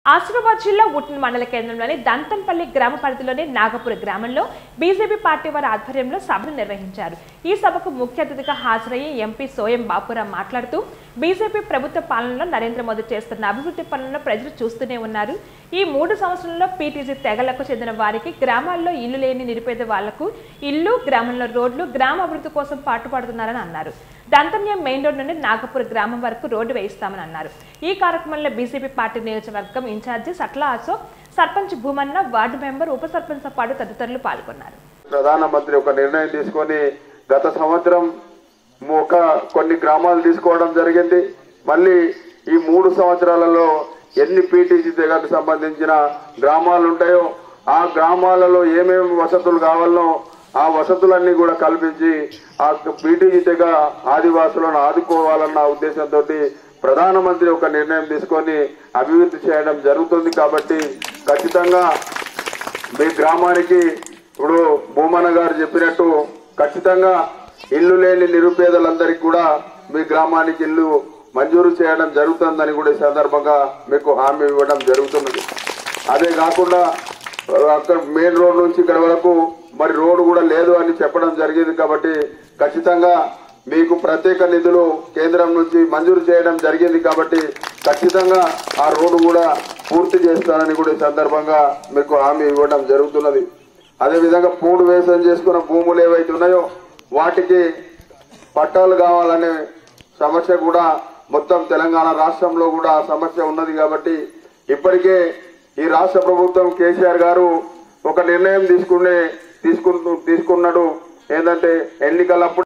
ఆసిఫాబాద్ జిల్లా ఉట్టిన మండల కేంద్రంలోని దంతంపల్లి గ్రామ పరిధిలోని నాగపుర గ్రామంలో బీజేపీ పార్టీ వారి ఆధ్వర్యంలో సభను నిర్వహించారు ఈ సభకు ముఖ్య అతిథిగా హాజరయ్యి ఎంపీ సోయం బాపురాం మాట్లాడుతూ బీజేపీ ప్రభుత్వ పాలనలో నరేంద్ర మోదీ చేస్తున్న అభివృద్ధి పనులను ప్రజలు చూస్తూనే ఉన్నారు ఈ మూడు సంవత్సరాల్లో పీటీసీ తెగలకు చెందిన వారికి గ్రామాల్లో ఇల్లు లేని నిరుపేద వాళ్లకు ఇల్లు గ్రామంలో రోడ్లు గ్రామ అభివృద్ధి కోసం పాటుపడుతున్నారని అన్నారు దంతన్యం మెయిన్ రోడ్ నుండి నాగపూర్ గ్రామం వరకు రోడ్డు వేయిస్తామని అన్నారు ఈ కార్యక్రమంలో బీజేపీ పార్టీ నియోజకవర్గం incharge Satla Ashok sarpanch Bhumanna ward member ఉప సర్పంచ్ పాటు తదితరులు పాల్గొన్నారు ప్రధానమంత్రి ఒక నిర్ణయం తీసుకొని గత సంవత్సరం ఒక కొన్ని గ్రామాలు తీసుకోవడం జరిగింది మళ్ళీ ఈ మూడు సంవత్సరాలలో ఎన్ని పీటీసీ తెగకు సంబంధించిన గ్రామాలు ఉంటాయో ఆ గ్రామాలలో ఏమేమి వసతులు కావాలనో ఆ వసతులన్నీ కూడా కల్పించి ఆ పీటీసీ తెగ ఆదివాసులను ఆదుకోవాలన్న ఉద్దేశంతో ప్రధానమంత్రి ఒక నిర్ణయం తీసుకొని అభివృద్ధి చేయడం జరుగుతుంది కాబట్టి ఖచ్చితంగా మీ గ్రామానికి ఇప్పుడు భూమన్న గారు చెప్పినట్టు ఖచ్చితంగా ఇల్లు లేని నిరుపేదలందరికీ కూడా మీ గ్రామానికి ఇల్లు మంజూరు చేయడం జరుగుతుందని కూడా ఈ సందర్భంగా మీకు హామీ ఇవ్వడం జరుగుతున్నది అదే కాకుండా అక్కడ మెయిన్ రోడ్ నుంచి ఇక్కడ వరకు మరి రోడ్డు కూడా లేదు అని చెప్పడం జరిగింది కాబట్టి ఖచ్చితంగా మీకు ప్రత్యేక నిధులు కేంద్రం నుంచి మంజూరు చేయడం జరిగింది కాబట్టి ఖచ్చితంగా ఆ రోడ్డు కూడా పూర్తి చేస్తానని కూడా ఈ సందర్భంగా మీకు హామీ ఇవ్వడం జరుగుతున్నది అదేవిధంగా పూడు వ్యవసాయం చేసుకున్న భూములు ఏవైతే ఉన్నాయో వాటికి పట్టాలు కావాలనే సమస్య కూడా మొత్తం తెలంగాణ రాష్ట్రంలో కూడా ఆ సమస్య ఉన్నది కాబట్టి ఇప్పటికే ఈ రాష్ట్ర ప్రభుత్వం కేసీఆర్ గారు ఒక నిర్ణయం తీసుకునే తీసుకుంటూ తీసుకున్నాడు ఏంటంటే ఎన్నికలప్పుడు